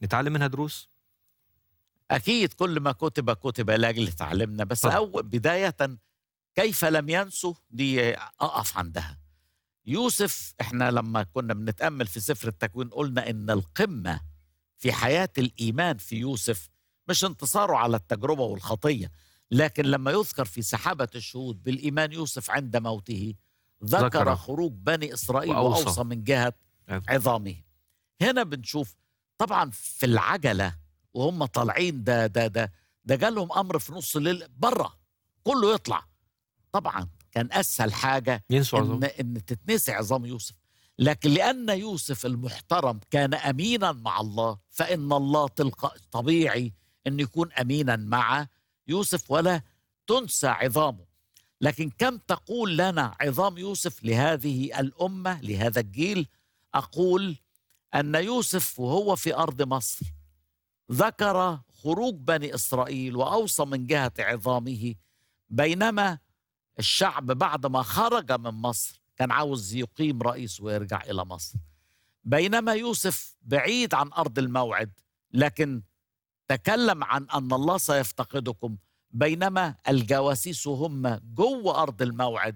نتعلم منها دروس اكيد كل ما كتب كتب لاجل تعلمنا بس طبعا. اول بدايه كيف لم ينسوا دي اقف عندها يوسف احنا لما كنا بنتامل في سفر التكوين قلنا ان القمه في حياه الايمان في يوسف مش انتصاره على التجربه والخطيه لكن لما يذكر في سحابه الشهود بالايمان يوسف عند موته ذكر, ذكر. خروج بني اسرائيل وأوصى. واوصى من جهه عظام. عظامه هنا بنشوف طبعا في العجله وهم طالعين ده ده ده ده جالهم امر في نص الليل بره كله يطلع طبعا كان اسهل حاجه ينسوا ان عظام ان تتنسي عظام يوسف لكن لان يوسف المحترم كان امينا مع الله فان الله تلقى طبيعي ان يكون امينا مع يوسف ولا تنسى عظامه لكن كم تقول لنا عظام يوسف لهذه الامه لهذا الجيل اقول ان يوسف وهو في ارض مصر ذكر خروج بني اسرائيل واوصى من جهه عظامه بينما الشعب بعد ما خرج من مصر كان عاوز يقيم رئيس ويرجع الى مصر بينما يوسف بعيد عن ارض الموعد لكن تكلم عن ان الله سيفتقدكم بينما الجواسيس هم جوه ارض الموعد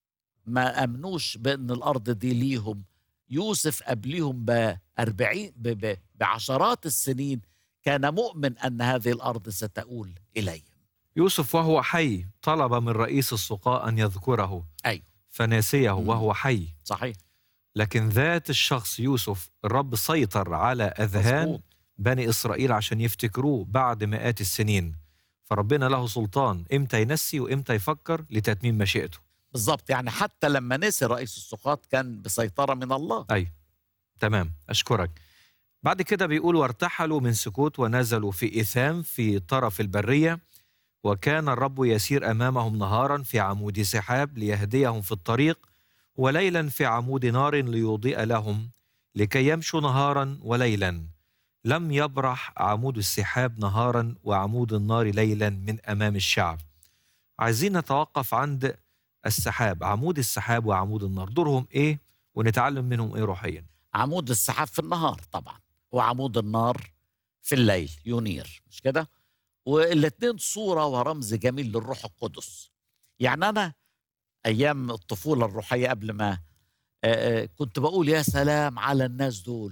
ما امنوش بان الارض دي ليهم يوسف قبليهم بأربعين ب- ب- بعشرات السنين كان مؤمن ان هذه الارض ستؤول اليه يوسف وهو حي طلب من رئيس السقاء أن يذكره أيوة. فناسيه مم. وهو حي صحيح لكن ذات الشخص يوسف الرب سيطر على أذهان مظبوط. بني إسرائيل عشان يفتكروه بعد مئات السنين فربنا له سلطان إمتى ينسي وإمتى يفكر لتتميم مشيئته بالظبط يعني حتى لما نسي رئيس السقاط كان بسيطره من الله أي تمام أشكرك بعد كده بيقول وارتحلوا من سكوت ونزلوا في إثام في طرف البرية وكان الرب يسير أمامهم نهارا في عمود سحاب ليهديهم في الطريق وليلا في عمود نار ليضيء لهم لكي يمشوا نهارا وليلا لم يبرح عمود السحاب نهارا وعمود النار ليلا من أمام الشعب عايزين نتوقف عند السحاب عمود السحاب وعمود النار دورهم إيه ونتعلم منهم إيه روحيا عمود السحاب في النهار طبعا وعمود النار في الليل ينير مش كده والاثنين صوره ورمز جميل للروح القدس يعني انا ايام الطفوله الروحيه قبل ما آه، آه، كنت بقول يا سلام على الناس دول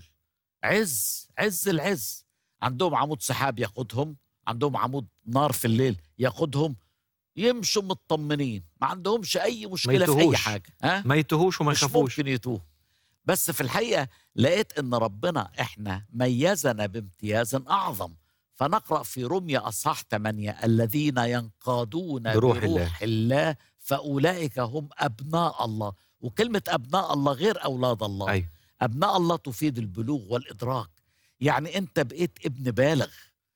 عز عز العز عندهم عمود سحاب يقودهم عندهم عمود نار في الليل يقودهم يمشوا مطمنين ما عندهمش اي مشكله في اي يتوهوش. حاجه ها ما يتوهوش وما مش يخافوش ممكن يتوه بس في الحقيقه لقيت ان ربنا احنا ميزنا بامتياز اعظم فنقرا في رمية اصحاح 8 الذين ينقادون بروح بروح, الله. بروح الله فاولئك هم ابناء الله وكلمه ابناء الله غير اولاد الله أيوة. ابناء الله تفيد البلوغ والادراك يعني انت بقيت ابن بالغ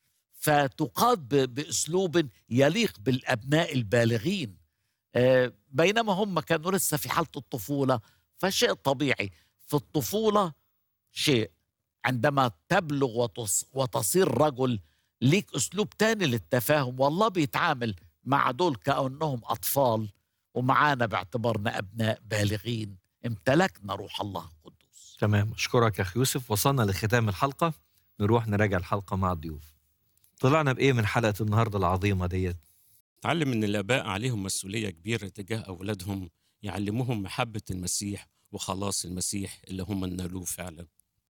فتقاد ب- باسلوب يليق بالابناء البالغين آه، بينما هم كانوا لسه في حاله الطفوله فشيء طبيعي في الطفوله شيء عندما تبلغ وتص- وتصير رجل ليك اسلوب تاني للتفاهم والله بيتعامل مع دول كانهم اطفال ومعانا باعتبارنا ابناء بالغين امتلكنا روح الله القدوس تمام أشكرك يا أخي يوسف وصلنا لختام الحلقة نروح نراجع الحلقة مع الضيوف طلعنا بإيه من حلقة النهاردة العظيمة ديت تعلم ان الاباء عليهم مسؤوليه كبيره تجاه اولادهم يعلموهم محبه المسيح وخلاص المسيح اللي هم نالوه فعلا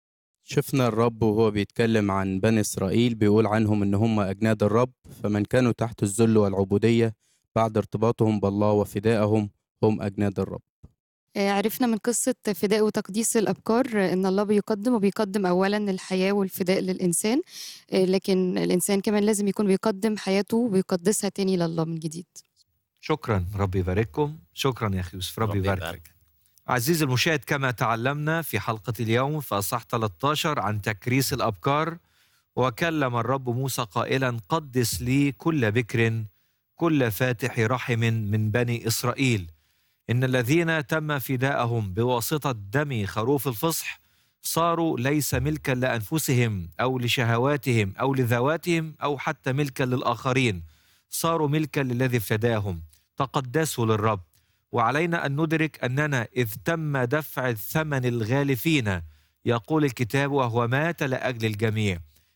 شفنا الرب وهو بيتكلم عن بني إسرائيل بيقول عنهم إن هم أجناد الرب فمن كانوا تحت الذل والعبودية بعد ارتباطهم بالله وفدائهم هم أجناد الرب آه، عرفنا من قصة فداء وتقديس الأبكار آه، إن الله بيقدم وبيقدم أولا الحياة والفداء للإنسان آه، لكن الإنسان كمان لازم يكون بيقدم حياته وبيقدسها تاني لله من جديد شكرا ربي يبارككم شكرا يا أخي يوسف ربي يباركك عزيزي المشاهد كما تعلمنا في حلقة اليوم في أصح 13 عن تكريس الأبكار وكلم الرب موسى قائلا قدس لي كل بكر كل فاتح رحم من بني إسرائيل إن الذين تم فداءهم بواسطة دم خروف الفصح صاروا ليس ملكا لأنفسهم أو لشهواتهم أو لذواتهم أو حتى ملكا للآخرين صاروا ملكا للذي افتداهم تقدسوا للرب وعلينا أن ندرك أننا إذ تم دفع الثمن الغالي فينا يقول الكتاب وهو مات لأجل الجميع